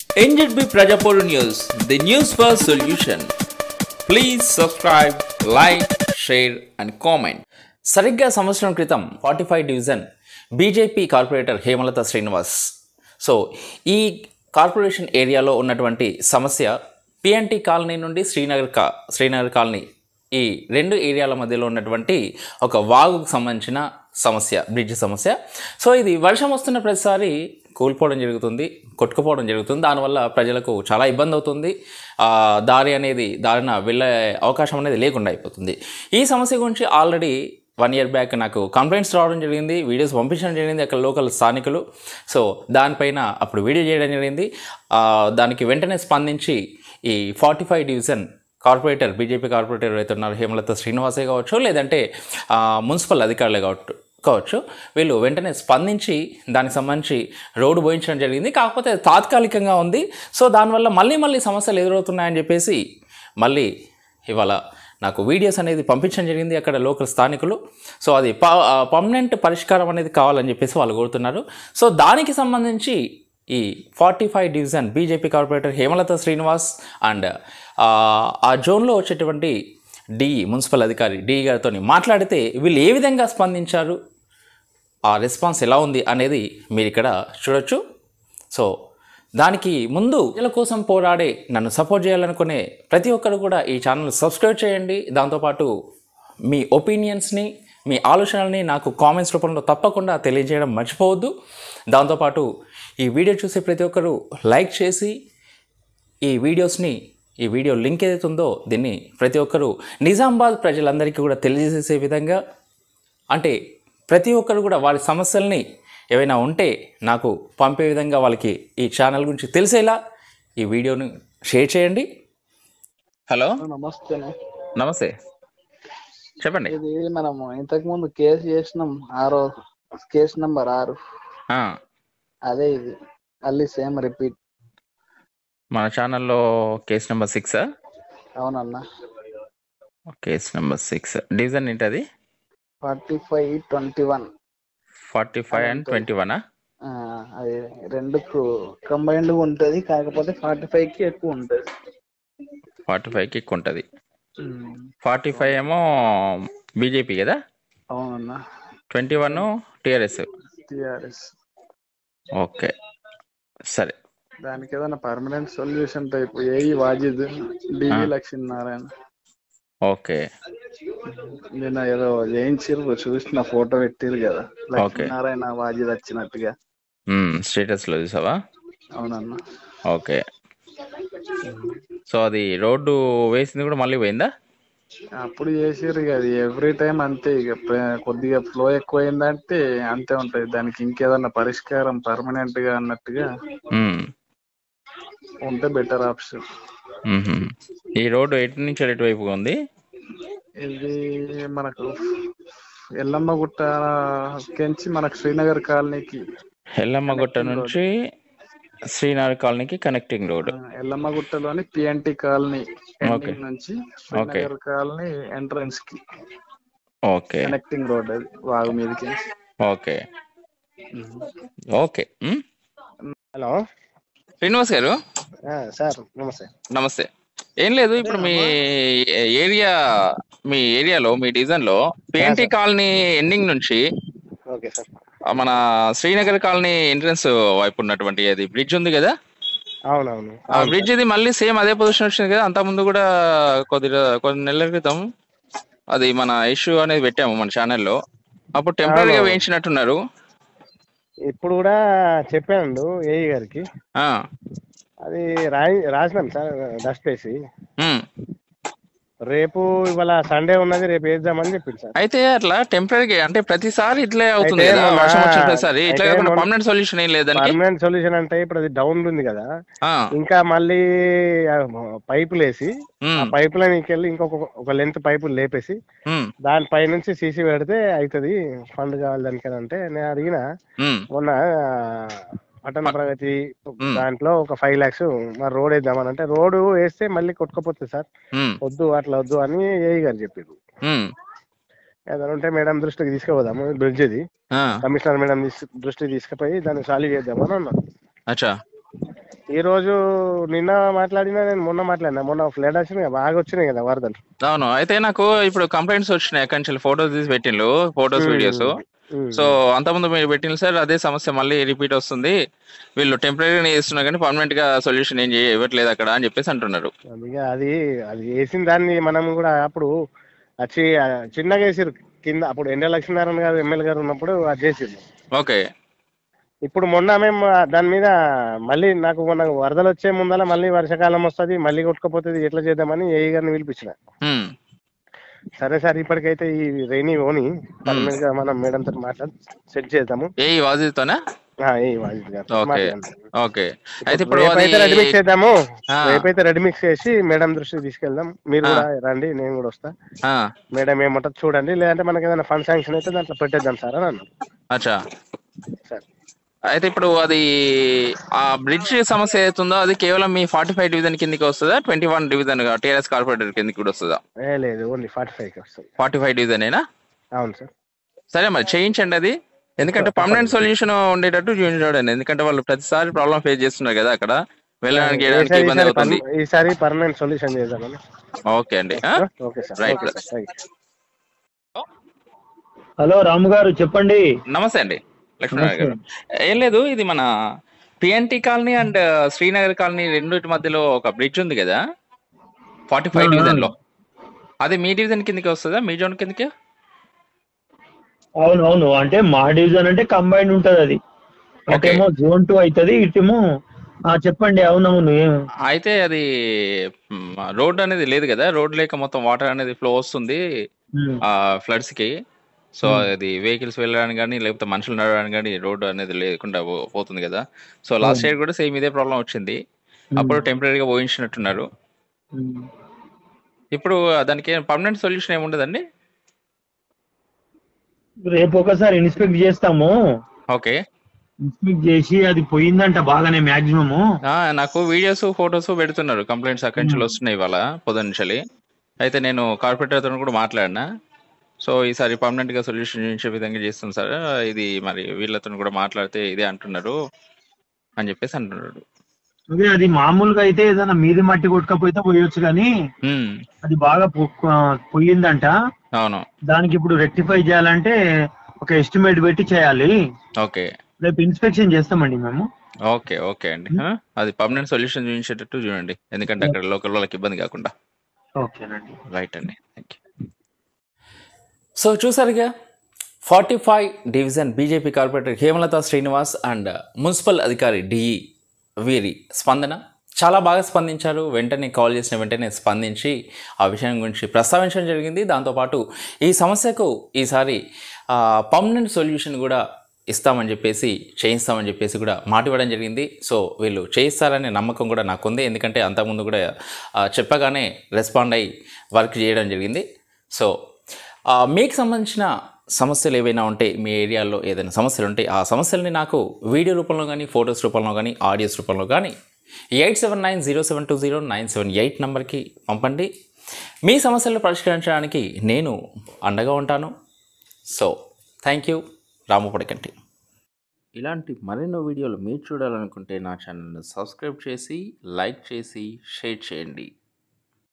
NZB Prajapur News, the news for solution. Please subscribe, like, share and comment. సరిగ్గా సంవత్సరం క్రితం forty five division BJP corporator Hemalatha Srinivas so ఈ corporation ఏరియాలో ఉన్నటువంటి సమస్య పిఎన్టీ కాలనీ నుండి శ్రీనగర్ కా శ్రీనగర్ కాలనీ ఈ రెండు ఏరియాల మధ్యలో ఉన్నటువంటి ఒక వాగుకు సంబంధించిన సమస్య బ్రిడ్జ్ సమస్య సో ఇది వర్షం వస్తున్న ప్రతిసారి కూలిపోవడం జరుగుతుంది కొట్టుకుపోవడం జరుగుతుంది దానివల్ల ప్రజలకు చాలా ఇబ్బంది అవుతుంది ఆ, దారి అనేది దారిన వెళ్ళే అవకాశం అనేది లేకుండా అయిపోతుంది ఈ సమస్య గురించి ఆల్రెడీ వన్ ఇయర్ బ్యాక్ నాకు కంప్లైంట్స్ రావడం జరిగింది వీడియోస్ పంపించడం జరిగింది అక్కడ లోకల్ స్థానికులు సో దానిపైన అప్పుడు వీడియో చేయడం జరిగింది ఆ, దానికి వెంటనే స్పందించి ఈ forty five division corporator BJP corporator ఎవరైతే ఉన్నారో హేమలత శ్రీనివాసే కావచ్చు లేదంటే ఆ, మున్సిపల్ అధికారులే కావచ్చు కావచ్చు వీళ్ళు వెంటనే స్పందించి దానికి సంబంధించి రోడ్డు పోయించడం జరిగింది కాకపోతే అది తాత్కాలికంగా ఉంది సో దానివల్ల మళ్ళీ మళ్ళీ సమస్యలు ఎదురవుతున్నాయని చెప్పేసి మళ్ళీ ఇవాళ నాకు వీడియోస్ అనేది పంపించడం జరిగింది అక్కడ లోకల్ స్థానికులు సో అది పర్మనెంట్ పరిష్కారం అనేది కావాలని చెప్పేసి వాళ్ళు కోరుతున్నారు సో దానికి సంబంధించి ఈ forty five division BJP corporator Hemalatha Srinivas and ఆ జోన్లో వచ్చేటువంటి డిఈ మున్సిపల్ అధికారి డిఈ గారితో మాట్లాడితే వీళ్ళు ఏ విధంగా స్పందించారు ఆ రెస్పాన్స్ ఎలా ఉంది అనేది మీరు ఇక్కడ చూడొచ్చు సో దానికి ముందు ప్రజల కోసం పోరాడే నన్ను సపోర్ట్ చేయాలనుకునే ప్రతి ఒక్కరు కూడా ఈ ఛానల్ సబ్స్క్రైబ్ చేయండి దాంతోపాటు మీ ఒపీనియన్స్ని మీ ఆలోచనల్ని నాకు కామెంట్స్ రూపంలో తప్పకుండా తెలియజేయడం మర్చిపోవద్దు దాంతోపాటు ఈ వీడియో చూసే ప్రతి ఒక్కరూ లైక్ చేసి ఈ వీడియోస్ని ఈ వీడియో లింక్ ఏదైతే ఉందో దీన్ని ప్రతి ఒక్కరూ నిజామాబాద్ ప్రజలందరికీ కూడా తెలియజేసే విధంగా అంటే ప్రతి ఒక్కరు కూడా వారి సమస్యల్ని ఏవైనా ఉంటే నాకు పంపే విధంగా వాళ్ళకి ఈ ఛానల్ గురించి తెలిసేలా ఈ వీడియోని షేర్ చేయండి హలో నమస్తే నమస్తే చెప్పండి ఇది మనము ఇంతకు ముందు కేసు చేసినాం ఆరో కేసు నంబర్ ఆరు ఆ, అదే ఇది మళ్ళీ సేమ్ రిపీట్ మన ఛానల్లో కేస్ నెంబర్ సిక్స్ అవునన్నా కేస్ నెంబర్ సిక్స్ డివిజన్ ఏంటది forty five twenty one forty five and twenty వనా అది రెండుకు కంబైన్డ్ ఉంటది కాకపోతే ఫార్టీ ఫైవ్ కి ఎక్కువ ఉంటది ఫార్టీ ఫైవ్కి ఎక్కువ ఉంటుంది ఫార్టీ ఫైవ్ ఏమో బీజేపీ కదా అవునన్నా twenty one TRS TRS okay సరే దానికి ఏదైనా permanent solution type AE Wajid DV Lakshminarayana okay నేను ఏదో చేయించిర్రు చూసిన ఫోటో పెట్టిరు కదా లక్ష్మీనారాయణ వాజిద్ వచ్చినట్టుగా స్టేటస్లో చూసావా అవునన్నా ఓకే సో అది రోడ్డు వేసింది కూడా మళ్ళీ పోయిందా అప్పుడు చేసిర్రు ఇక అది ఎవ్రీ టైం అంతే ఇక ప్ర- కొద్దిగా ఫ్లో ఎక్కువైందంటే అంతే ఉంటది దానికి ఇంకేదన్నా పరిష్కారం పర్మనెంట్ గా అన్నట్టుగా మ్మ్. ఉంటే బెటర్ ఆప్షన్ మ్మ్హ్మ్. ఈ రోడ్డు ఎటు నుంచి ఎటు వైపుగా ఉంది ఇది మనకు ఎల్లమ్మ గుట్ట కెంచి మనకు శ్రీనగర్ కాలనీకి ఎల్లమ్మగుట్ట నుంచి శ్రీనగర్ కాలనీకి కనెక్టింగ్ రోడ్ ఆ, ఎల్లమ్మ గుట్టలోని పిఎన్టీ కాలనీ Okay. ఎండింగ్ నుంచి శ్రీనగర్ కాలనీ ఎంట్రన్స్ కి ఓకే కనెక్టింగ్ రోడ్ అది వాగు మీదకి ఓకే ఓకే మ్మ్. హలో శ్రీనివాస్ గారు ఆ, సార్ నమస్తే నమస్తే ఏం లేదు ఇప్పుడు మీ ఏరియా మీ ఏరియాలో మీ డివిజన్ లో పిఎన్టీ కాలనీ ఎండింగ్ నుంచి ఓకే సార్ ఆ మన శ్రీనగర్ కాలనీ ఎంట్రన్స్ వైపు ఉన్నటువంటి అది బ్రిడ్జ్ ఉంది కదా అవునవును ఆ బ్రిడ్జ్ ఇది మళ్ళీ సేమ్ అదే పొజిషన్ వచ్చింది కదా అంత ముందు కూడా కొద్ది రో- కొన్ని నెలల క్రితం అది మన ఇష్యూ అనేది పెట్టాము మన ఛానల్లో అప్పుడు టెంపరీగా అవును. వేయించినట్టున్నారు ఇప్పుడు కూడా చెప్పాను ఏఈ గారికి ఆ, అది రాయి రాసినాం సార్ డస్ట్ వేసి ఉమ్. రేపు ఇవాళ సండే ఉన్నది రేపు వేద్దామని చెప్పింది సార్ అయితే అట్లా టెంపరీగా అంటే ప్రతిసారి ఇట్లే అవుతుంది అయితే కదా మొన్న- వర్షం వచ్చిన ప్రతిసారి ఇట్లా అయితే కాకుండా మొన్న- పర్మనెంట్ సొల్యూషన్ ఏం లేదానికి పర్మనెంట్ సొల్యూషన్ అంటే ఇప్పుడు అది డౌన్ ఉంది కదా ఆ, ఇంకా మళ్ళీ ఆ పైపులు వేసి ఆ ఉమ్, పైప్ లైన్కి వెళ్ళి ఇంకొక ఒక లెంత్ పైపులు లేపేసి ఉమ్, దానిపై నుంచి సీసీ పెడితే అవుతుంది ఫండ్ కావాలి దానికని అంటే నేను అడిగిన ఉమ్, మొన్న పట్టణ ప్రగతి మ్మ్. దాంట్లో ఒక ఫైవ్ లాక్స్ మరి రోడ్ వేద్దామని అంటే రోడ్ వేస్తే మళ్ళీ కొట్టుకపోతుంది సార్ ఉమ్, వద్దు అట్లా వద్దు అని ఏఈ గారు చెప్పారు ఉమ్, ఏదైనా ఉంటే మేడం దృష్టికి తీసుకుపోదాము బ్రిడ్జ్ ఇది ఆ, కమిషనర్ మేడం తీసు- దృష్టికి తీసుకుపోయి దాన్ని సాల్వ్ చేద్దామని అన్నారు అచ్చా ఈ రోజు నిన్న మాట్లాడినా నేను మొన్న మాట్లాడినా మొన్న ఫ్లడ్ వచ్చినాయి కదా, బాగా వచ్చినాయి కదా వరదలు అవును అయితే నాకు ఇప్పుడు కంప్లైంట్స్ వచ్చినాయి అక్కడి నుంచి ఫోటోస్ తీసి పెట్టిండ్రు ఫోటోస్ వీడియోస్ ఉమ్. సో అంతకుముందు మీరు పెట్టిన సార్ అదే సమస్య మళ్ళీ రిపీట్ వస్తుంది వీళ్ళు టెంపరీగా చేస్తున్నారు కానీ పర్మనెంట్ గా సొల్యూషన్ ఏం చేయ- ఇవ్వట్లేదు అక్కడ అని చెప్పేసి అంటున్నారు అందుకే అది అది వేసిన దాన్ని మనం కూడా అప్పుడు వచ్చి ఆ, చిన్నగా వేసిరు కింద అప్పుడు ఎండ లక్ష్మీనారాయణ గారు ఎమ్మెల్యే గారు ఉన్నప్పుడు అది చేసిరు ఓకే ఇప్పుడు మొన్న మేము ఆ దాని మీద మళ్ళీ నాకు మొన్న వరదలు వచ్చే ముందర మళ్ళీ వర్షాకాలం వస్తుంది మళ్ళీ కొట్టుకపోతుంది ఎట్లా చేద్దామని ఏ గారిని పిలిపించిన హ్మ్. సరే సార్ ఇప్పటికైతే ఈ రైనీ ఓని పర్మనెంట్ గా మనం మేడం తో మాట్లాడి సెట్ చేద్దాము ఏ ఈ వాజితోనా ఆ, ఏ వాజిద్ గారు ఓకే మాట్లాడండి. ఓకే అయితే ఇప్పుడు రేపైతే రెడీ మిక్స్ అది చేద్దాము ఆ. రేపైతే రెడీ మిక్స్ చేసి మేడం దృష్టికి తీసుకెళ్దాం మీరు ఆ. కూడా రండి నేను కూడా వస్తా ఆ, మేడం ఏమంటారు చూడండి లేదంటే మనకి ఏదైనా ఫండ్ శాంక్షన్ అయితే దాంట్లో పెట్టేద్దాం సార్ అని అన్నారు అచ్చా సార్ అయితే ఇప్పుడు అది ఆ బ్రిడ్జ్ సమస్య అవుతుందో అది కేవలం మీ ఫార్టీ ఫైవ్ డివిజన్ కిందకి వస్తుందా twenty one division TRS corporator కిందకి కూడా వస్తుందా ఏ లేదు ఓన్లీ ఫార్టీ ఫైవ్కి వస్తుంది ఫార్టీ ఫైవ్ డివిజన్ అయినా అవును సార్ సరే మరి చేయించండి అది ఎందుకంటే పర్మనెంట్ సొల్యూషన్ ఉండేటట్టు చూడండి ఎందుకంటే వాళ్ళు ప్రతిసారి ప్రాబ్లం ఫేస్ చేస్తున్నారు కదా అక్కడ వెళ్ళడానికి చేయడానికి ఈసారి- ఇబ్బంది ఈసారి అవుతుంది పర్మ- ఈసారి పర్మనెంట్ సొల్యూషన్ చేద్దామని ఓకే అండి ఆ? Okay sir Right. Okay sir right hello Ramu గారు చెప్పండి నమస్తే అండి లక్ష్మీనారాయణ గారు ఏం లేదు ఇది మన PNT colony and Srinagar colony రెండింటి మధ్యలో ఒక బ్రిడ్జ్ ఉంది కదా ఫార్టీ ఫైవ్ ఆ, ఆ. డివిజన్ లో అది మీ డివిజన్ కిందకి వస్తుందా మీ జోన్ కిందకి అవును అవును అంటే మా డివిజన్ అంటే కంబైన్డ్ ఉంటది అది అటేమో జోన్ టూ అవుతుంది ఇటేమో ఆ, చెప్పండి అవునవును ఏం- అయితే అది రోడ్ అనేది లేదు కదా రోడ్ లేక మొత్తం వాటర్ అనేది ఫ్లో వస్తుంది ఉమ్, ఆ ఫ్లడ్స్ కి సో అది వెహికల్స్ వెళ్ళడానికి కానీ లేకపోతే మనుషులు నడవడానికి కానీ రోడ్ అనేది లేకుండా పో- పోతుంది కదా సో లాస్ట్ ఇయర్ కూడా సేమ్ ఇదే ప్రాబ్లం వచ్చింది అప్పుడు టెంపరీగా పోయించినట్టున్నారు ఉమ్. ఇప్పుడు దానికి పర్మనెంట్ సొల్యూషన్ ఏమి ఉండదండి రేపు ఒకసారి ఇన్స్పెక్ట్ చేస్తాము ఓకే ఇన్స్పెక్ట్ చేసి అది పోయిందంట బాగానే మాక్సిమము ఆ, నాకు వీడియోస్ ఫొటోస్ పెడుతున్నారు కంప్లైంట్స్ అక్కడి నుంచి వస్తున్నాయి ఇవాళ పొద్దున్నుంచి అయితే నేను కార్పొరేటర్తో కూడా మాట్లాడినా సో ఈసారి పర్మనెంట్ గా సొల్యూషన్ చూపించే విధంగా చేస్తాం సార్ ఇది మరి వీళ్ళతో కూడా మాట్లాడితే ఇదే అంటున్నారు అని చెప్పేసి అంటున్నాడు అదే అది మామూలుగా అయితే ఏదైనా మీది మట్టి కొట్టుకపోతే పోయొచ్చు కానీ హ్మ్, అది బాగా పొ- పోయిందంట అవును దానికి ఇప్పుడు రెక్టిఫై చేయాలంటే ఒక ఎస్టిమేట్ పెట్టి చేయాలి ఓకే రేపు ఇన్స్పెక్షన్ చేస్తామండి మేము ఓకే ఓకే అండి ఆ, అది పర్మనెంట్ సొల్యూషన్ చూపించేటట్టు చూడండి ఎందుకంటే అక్కడ లోకల్ వాళ్ళకి ఇబ్బంది కాకుండా ఓకేనండి రైట్ అండి థ్యాంక్ యూ సో చూసారుగా forty five division BJP corporator Hemalatha Srinivas and municipal అధికారి డిఈ వీరి స్పందన చాలా బాగా స్పందించారు వెంటనే కాల్ చేసిన వెంటనే స్పందించి ఆ విషయం గురించి ప్రస్తావించడం జరిగింది దాంతోపాటు ఈ సమస్యకు ఈసారి పర్మనెంట్ సొల్యూషన్ కూడా ఇస్తామని చెప్పేసి చేయిస్తామని చెప్పేసి కూడా మాట ఇవ్వడం జరిగింది సో వీళ్ళు చేయిస్తారనే నమ్మకం కూడా నాకుంది ఎందుకంటే అంతకుముందు కూడా ఆ, చెప్పగానే రెస్పాండ్ అయ్యి వర్క్ చేయడం జరిగింది సో ఆ, మీకు సంబంధించిన సమస్యలు ఏవైనా ఉంటే మీ ఏరియాలో ఏదైనా సమస్యలు ఉంటే ఆ సమస్యల్ని నాకు వీడియో రూపంలో కానీ ఫొటోస్ రూపంలో కానీ ఆడియోస్ రూపంలో కానీ eight seven nine zero seven two zero nine seven eight నెంబర్కి పంపండి మీ సమస్యలను పరిష్కరించడానికి నేను అండగా ఉంటాను so thank you Ramu Padakanti ఇలాంటి మరెన్నో వీడియోలు మీరు చూడాలనుకుంటే నా ఛానల్ని సబ్స్క్రైబ్ చేసి లైక్ చేసి షేర్ చేయండి